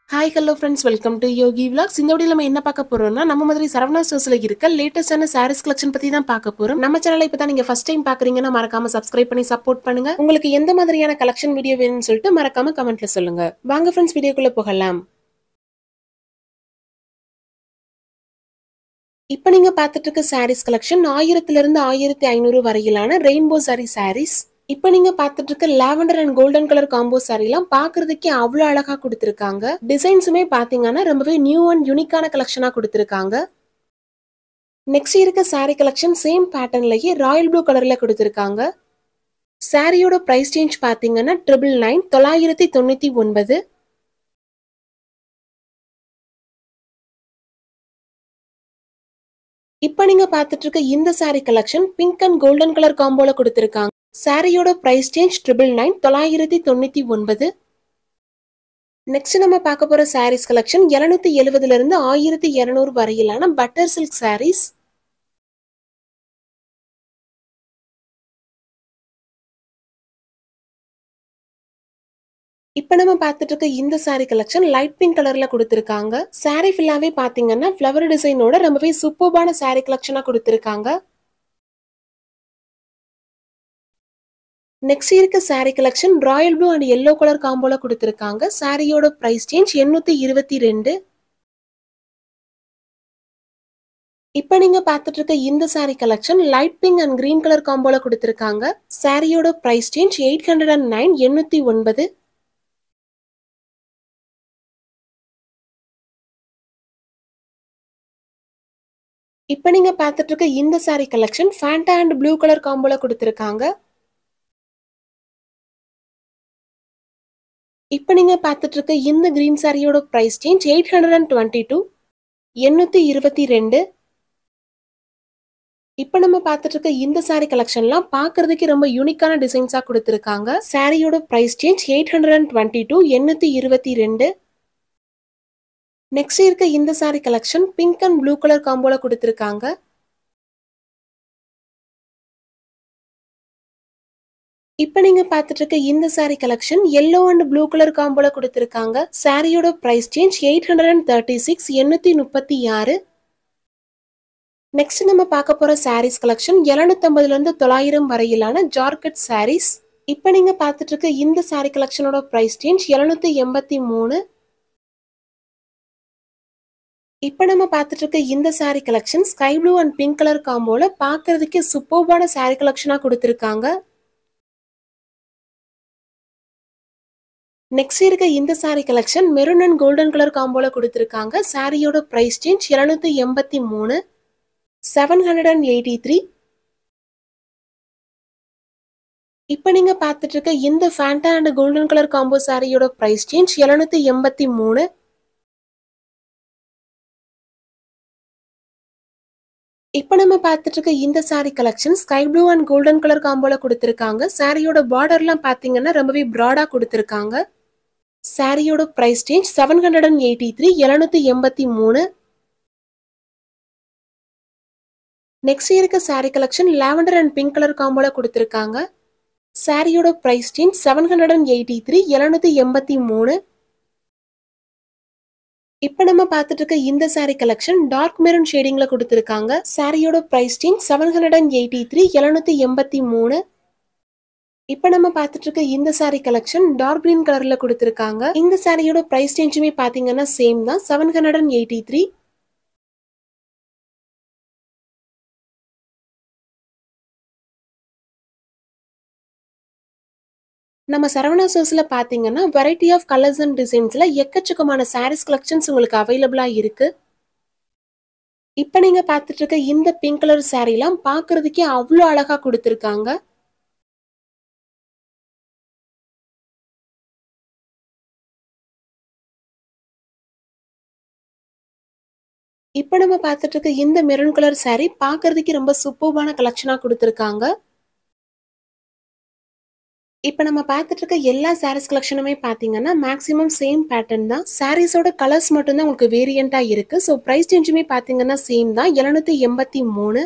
hi hello friends welcome to Yogi vlogs இந்த video நம்ம என்ன பார்க்க போறோம்னா நம்ம மாதிரி சரவணா ஸ்டோர்ஸ்ல இருக்க லேட்டஸ்டான சாரீஸ் கலெக்ஷன் பத்தி தான் பார்க்க போறோம் நம்ம சேனலை இப்போ தான் நீங்க ஃபர்ஸ்ட் டைம் பாக்குறீங்கன்னா மறக்காம சப்ஸ்கிரைப் பண்ணி சப்போர்ட் பண்ணுங்க உங்களுக்கு எந்த மாதிரியான கலெக்ஷன் வீடியோ வேணும்னு சொல்லிட்டு மறக்காம கமெண்ட்ல சொல்லுங்க வாங்க ஃப்ரெண்ட்ஸ் வீடியோக்குள்ள போகலாம் இப்போ நீங்க பார்த்துட்டு இருக்க சாரீஸ் கலெக்ஷன் ஆயிரத்துல இருந்து ஆயிரத்தி ஐநூறு வரையிலான ரெயின்போ சாரி சாரீஸ் இப்போ நீங்க பார்த்துட்டு இருக்க lavender and golden colour combo சாரிலாம் பார்க்கறதுக்கே அவ்வளோ அழகா கொடுத்துருக்காங்க டிசைன்ஸுமே பார்த்தீங்கன்னா ரொம்பவே நியூ அண்ட் யூனிக்கான கலெக்ஷனா கொடுத்துருக்காங்க நெக்ஸ்ட் இருக்க சாரி கலெக்ஷன் சேம் பேட்டர்ன்லயே ராயல் ப்ளூ கலர்ல கொடுத்துருக்காங்க சாரியோட பிரைஸ் சேஞ்ச் பார்த்தீங்கன்னா ட்ரிபிள் நைன் தொள்ளாயிரத்தி தொண்ணூத்தி ஒன்பது இப்போ நீங்க பார்த்துட்டு இருக்க இந்த sari collection pink and golden colour காம்போல கொடுத்துருக்காங்க சாரியோட பிரைஸ் சேஞ்ச் ட்ரிபிள் நைன் தொள்ளாயிரத்தி தொண்ணூத்தி ஒன்பது நெக்ஸ்ட் நம்ம பார்க்க போற சாரீஸ் கலெக்ஷன் எழுநூத்தி எழுபதுல இருந்து ஆயிரத்தி இருநூறு வரையிலான பட்டர் சில்க் சாரீஸ் இப்போ நம்ம பார்த்துட்டு இருக்க இந்த சாரி கலெக்ஷன் லைட் பிங்க் கலர்ல கொடுத்துருக்காங்க சாரி ஃபுல்லாவே பாத்தீங்கன்னா ஃப்ளவர் டிசைனோட ரொம்பவே சூப்பர்பான சாரி கலெக்ஷனா கொடுத்துருக்காங்க நெக்ஸ்ட் இருக்க sari collection royal blue and yellow colour காம்போல கொடுத்துருக்காங்க சாரியோட பிரைஸ் சேஞ்ச் எண்ணூத்தி இருபத்தி ரெண்டு இப்போ நீங்க பார்த்துட்டு இருக்க இந்த sari collection light pink and green colour காம்போல கொடுத்துருக்காங்க சாரியோட price change eight hundred and nine எண்ணூத்தி ஒன்பது இப்போ நீங்க பார்த்துட்டு இருக்க இந்த sari collection Fanta and blue colour காம்போல கொடுத்துருக்காங்க இப்போ நீங்க பார்த்துட்டு இருக்க இந்த கிரீன் சாரியோட price change eight hundred and twenty two எண்ணூத்தி இருபத்தி ரெண்டு இப்போ நம்ம பார்த்துட்டு இருக்க இந்த சாரி கலெக்ஷன்லாம் பார்க்கறதுக்கு ரொம்ப யூனிக்கான டிசைன்ஸாக கொடுத்துருக்காங்க சாரியோட price change eight hundred and twenty two எண்ணூத்தி இருபத்தி ரெண்டு நெக்ஸ்ட் இருக்க இந்த sari collection pink and blue colour காம்போல கொடுத்துருக்காங்க இப்போ நீங்க பார்த்துட்டு இருக்க இந்த sari collection yellow and blue colour காம்போல கொடுத்துருக்காங்க சாரியோட price change eight hundred and thirty six எண்ணூத்தி முப்பத்தி ஆறு நெக்ஸ்ட் நம்ம பார்க்க போற சாரீஸ் கலெக்ஷன் எழுநூத்தம்பதுல இருந்து தொள்ளாயிரம் வரையிலான ஜார்கட் சாரீஸ் இப்போ நீங்க பார்த்துட்டு இருக்க இந்த சாரி கலெக்ஷனோட பிரைஸ் சேஞ்ச் எழுநூத்தி எண்பத்தி மூணு இப்போ நம்ம பார்த்துட்டு இருக்க இந்த sari collection sky blue and pink colour காம்போல பார்க்கறதுக்கே சூப்பர்பான சாரி கலெக்ஷனா கொடுத்துருக்காங்க நெக்ஸ்ட் இருக்க இந்த sari collection maroon and golden colour காம்போல கொடுத்துருக்காங்க சாரியோட பிரைஸ் சேஞ்ச் இருநூத்தி எண்பத்தி மூணு seven hundred and eighty three இப்போ நீங்க பார்த்துட்டு இருக்க இந்த Fanta and golden colour combo சாரியோட பிரைஸ் சேஞ்ச் எழுநூத்தி எண்பத்தி மூணு இப்போ நம்ம பார்த்துட்டு இருக்க இந்த sari collection sky blue and golden colour காம்போல கொடுத்துருக்காங்க சாரியோட பார்டர்லாம் பார்த்தீங்கன்னா ரொம்பவே ப்ராடா கொடுத்துருக்காங்க சாரியோட price range seven hundred and eighty three எழுநூத்தி எண்பத்தி மூணு நெக்ஸ்ட் இருக்க sari collection lavender and pink colour காம்போல கொடுத்துருக்காங்க சாரியோட price range seven hundred and eighty three எழுநூத்தி எண்பத்தி மூணு இப்போ நம்ம பார்த்துட்டு இருக்க இந்த சாரி கலெக்ஷன் டார்க் மெரூன் ஷேடிங்ல கொடுத்துருக்காங்க சாரியோட price range seven hundred and eighty three எழுநூத்தி எண்பத்தி மூணு இப்போ நம்ம பார்த்துட்டு இருக்க இந்த சாரி கலெக்ஷன் டார்க் கிரீன் கலர்ல கொடுத்துருக்காங்க இந்த சாரியோட பிரைஸ் ரேஞ்சுமே பாத்தீங்கன்னா சேம் தான் seven hundred and eighty three நம்ம சரவணா சோர்ஸ்ல பாத்தீங்கன்னா வெரைட்டி ஆஃப் கலர்ஸ் அண்ட் டிசைன்ஸ்ல எக்கச்சக்கமான சாரீஸ் கலெக்ஷன்ஸ் உங்களுக்கு அவைலபிளா இருக்கு இப்போ நீங்க பார்த்துட்டு இருக்க இந்த பிங்க் கலர் சாரீலாம் பார்க்கறதுக்கே அவ்வளோ அழகா கொடுத்துருக்காங்க இப்போ நம்ம பார்த்துட்டு இருக்க இந்த மெரூன் கலர் சாரீ பார்க்கறதுக்கு ரொம்ப சூப்பர்பான கலெக்ஷனா கொடுத்துருக்காங்க இப்போ நம்ம பார்த்துட்டு இருக்க எல்லா சாரீஸ் கலெக்ஷனுமே பார்த்தீங்கன்னா மேக்ஸிமம் சேம் பேட்டர்ன் தான் சாரீஸோட கலர்ஸ் மட்டும்தான் உங்களுக்கு வேரியண்ட்டாக இருக்குது ஸோ ப்ரைஸ் சேஞ்சுமே பார்த்தீங்கன்னா சேம் தான் எழுநூத்தி எண்பத்தி மூணு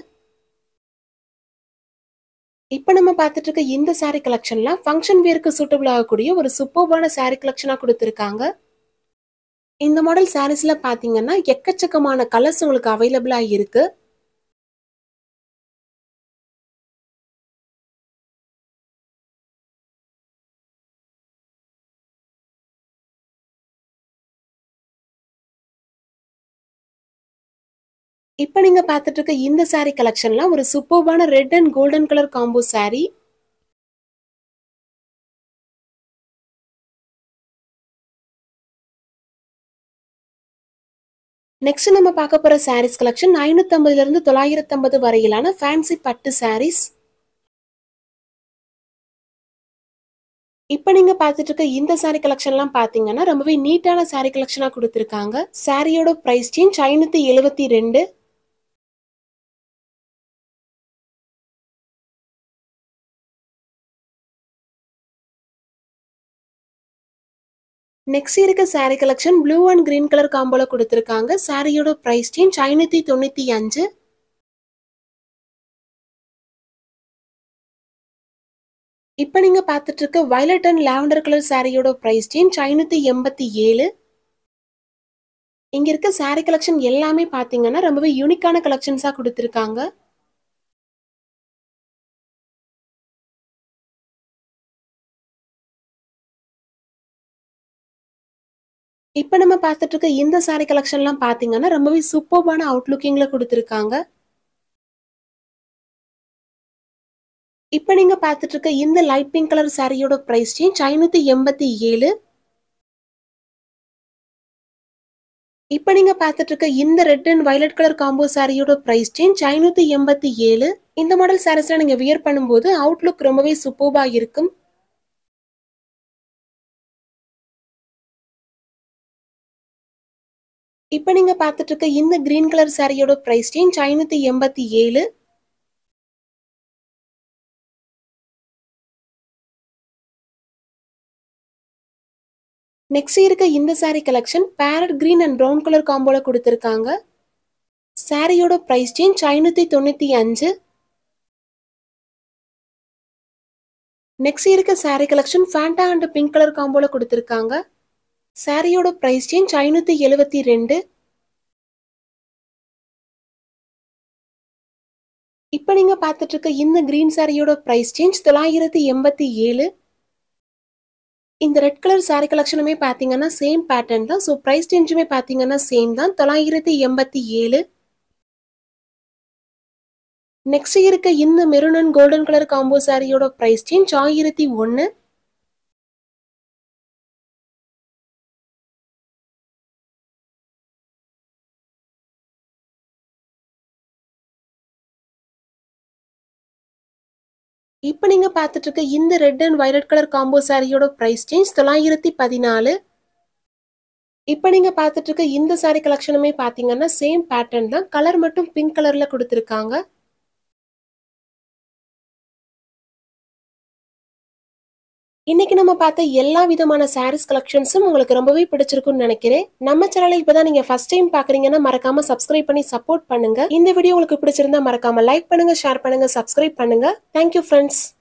இப்போ நம்ம பார்த்துட்டு இருக்க இந்த saree கலெக்ஷன்லாம் ஃபங்க்ஷன் வேருக்கு சூட்டபிள் ஆகக்கூடிய ஒரு சூப்பர்பான saree கலெக்ஷனாக கொடுத்துருக்காங்க இந்த மாடல் சாரீஸ்ல பாத்தீங்கன்னா எக்கச்சக்கமான கலர்ஸ் உங்களுக்கு அவைலபிளா இருக்கு இப்போ நீங்க பார்த்துட்டு இருக்க இந்த saree கலெக்ஷன்லாம் ஒரு சூப்பர்பான red and golden colour combo saree next நம்ம பார்க்க போற sarees கலெக்ஷன் ஐநூத்தி ஐம்பதுல இருந்து தொள்ளாயிரத்தி ஐம்பது வரையிலான ஃபேன்சி பட்டு sarees இப்போ நீங்க பார்த்துட்டு இருக்க இந்த saree கலெக்ஷன்லாம் பாத்தீங்கன்னா ரொம்பவே நீட்டான saree கலெக்ஷனா கொடுத்துருக்காங்க சாரியோட பிரைஸ் சேஞ்ச் ஐநூத்தி எழுபத்தி ரெண்டு நெக்ஸ்ட் இருக்க saree collection blue and green colour காம்போல கொடுத்துருக்காங்க சாரியோட பிரைஸ் சேஞ்ச் ஐநூத்தி தொண்ணூத்தி அஞ்சு இப்போ நீங்க பார்த்துட்டு இருக்க வயலட் அண்ட் லாவெண்டர் கலர் சாரியோட பிரைஸ் சேஞ்ச் ஐநூத்தி எண்பத்தி ஏழு இங்க இருக்க saree கலெக்ஷன் எல்லாமே பாத்தீங்கன்னா ரொம்பவே யூனிக்கான கலெக்ஷன்ஸா கொடுத்துருக்காங்க இப்போ நம்ம பார்த்துட்டு இருக்க இந்த saree கலெக்ஷன்லாம் பார்த்தீங்கன்னா ரொம்பவே சூப்பர்பான அவுட்லுக்கிங்ல கொடுத்துருக்காங்க இப்போ நீங்க பார்த்துட்டு இருக்க இந்த லைட் பிங்க் கலர் சாரியோட பிரைஸ் சேஞ்ச் ஐநூத்தி எண்பத்தி ஏழு இப்போ நீங்க பார்த்துட்டு இருக்க இந்த red and violet colour combo சாரியோட பிரைஸ் சேஞ்ச் ஐநூத்தி எண்பத்தி ஏழு இந்த மாடல் சாரீஸ்ல நீங்க வியர் பண்ணும்போது அவுட்லுக் ரொம்பவே சூப்பர்பா இருக்கும் இப்போ நீங்க பார்த்துட்டு இருக்க இந்த கிரீன் கலர் சாரியோட பிரைஸ் சேஞ்ச் ஐநூத்தி எண்பத்தி ஏழு நெக்ஸ்ட் இருக்க இந்த saree collection parrot green and brown colour காம்போல கொடுத்துருக்காங்க சாரியோட பிரைஸ் சேஞ்ச் ஐநூத்தி தொண்ணூத்தி அஞ்சு நெக்ஸ்ட் இருக்க saree collection Fanta and pink colour காம்போல கொடுத்துருக்காங்க சாரியோட பிரைஸ் சேஞ்ச் ஐநூத்தி எழுவத்தி ரெண்டு இப்போ நீங்க பார்த்துட்டு இருக்க இந்த கிரீன் சாரியோட பிரைஸ் சேஞ்ச் தொள்ளாயிரத்தி எண்பத்தி ஏழு இந்த ரெட் கலர் சாரி கலெக்ஷனுமே பார்த்தீங்கன்னா சேம் பேட்டர்ன் தான் ஸோ ப்ரைஸ் ரேஞ்சுமே பார்த்தீங்கன்னா சேம் தான் தொள்ளாயிரத்தி எண்பத்தி ஏழு நெக்ஸ்ட் இருக்க இந்த maroon and golden colour combo சாரியோட ப்ரைஸ் சேஞ்ச் ஆயிரத்தி ஒன்று இப்போ நீங்க பார்த்துட்டு இருக்க இந்த red and violet colour combo சாரியோட பிரைஸ் சேஞ்ச் தொள்ளாயிரத்தி பதினாலு இப்போ நீங்க பார்த்துட்டு இருக்க இந்த சாரி கலெக்ஷனுமே பார்த்தீங்கன்னா சேம் பேட்டர்ன் தான் கலர் மட்டும் பிங்க் கலர்ல கொடுத்துருக்காங்க இன்னைக்கு நம்ம பார்த்த எல்லா விதமான சாரீஸ் கலெக்ஷன்ஸும் உங்களுக்கு ரொம்பவே பிடிச்சிருக்கும்னு நினைக்கிறேன் நம்ம சேனலை இப்பதான் நீங்க ஃபர்ஸ்ட் டைம் பாக்குறீங்கன்னா மறக்காம சப்ஸ்கிரைப் பண்ணி சப்போர்ட் பண்ணுங்க இந்த வீடியோ உங்களுக்கு பிடிச்சிருந்தா மறக்காம லைக் பண்ணுங்க ஷேர் பண்ணுங்க சப்ஸ்கிரைப் பண்ணுங்க தேங்க்யூ ஃப்ரெண்ட்ஸ்